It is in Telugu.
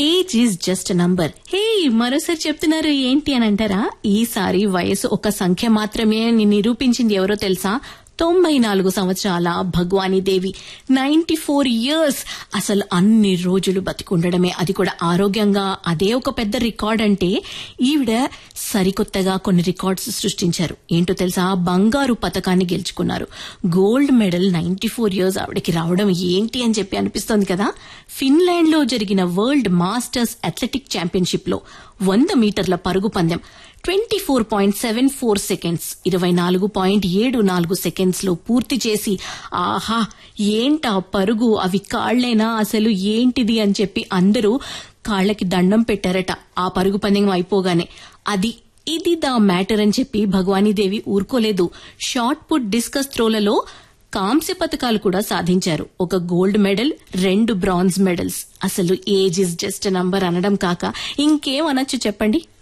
age is just number hey మరోసారి చెప్తున్నారు ఏంటి అని అంటారా ఈసారి వయసు ఒక సంఖ్య మాత్రమే అని నిరూపించింది ఎవరో తెలుసా తొంభై నాలుగు సంవత్సరాల Bhagwani Devi ninety four years అసలు అన్ని రోజులు బతికుండడమే అది కూడా ఆరోగ్యంగా అదే ఒక పెద్ద రికార్డ్ అంటే ఈవిడ సరికొత్తగా కొన్ని రికార్డ్స్ సృష్టించారు ఏంటో తెలుసా బంగారు పథకాన్ని గెలుచుకున్నారు gold medal ninety four years ఆవిడకి రావడం ఏంటి అని చెప్పి అనిపిస్తోంది కదా ఫిన్లాండ్ లో జరిగిన వరల్డ్ మాస్టర్స్ అథ్లెటిక్ ఛాంపియన్షిప్ లో వంద మీటర్ల పరుగు పందెం twenty four point seven four seconds ఇరవై నాలుగు పాయింట్ ఏడు నాలుగు సెకండ్స్ లో పూర్తి చేసి ఆహా ఏంటా పరుగు అవి కాళ్లేనా అసలు ఏంటిది అని చెప్పి అందరూ కాళ్లకి దండం పెట్టారట ఆ పరుగు పందెం అయిపోగానే అది ఇది దా మ్యాటర్ అని చెప్పి భగవానీదేవి ఊరుకోలేదు షార్ట్ పుట్ డిస్కస్ త్రోలలో కాంస్య పథకాలు కూడా సాధించారు ఒక గోల్డ్ మెడల్ రెండు బ్రాంజ్ మెడల్స్ అసలు ఏజ్ ఇస్ జస్ట్ నంబర్ అనడం కాక ఇంకేం అనొచ్చు చెప్పండి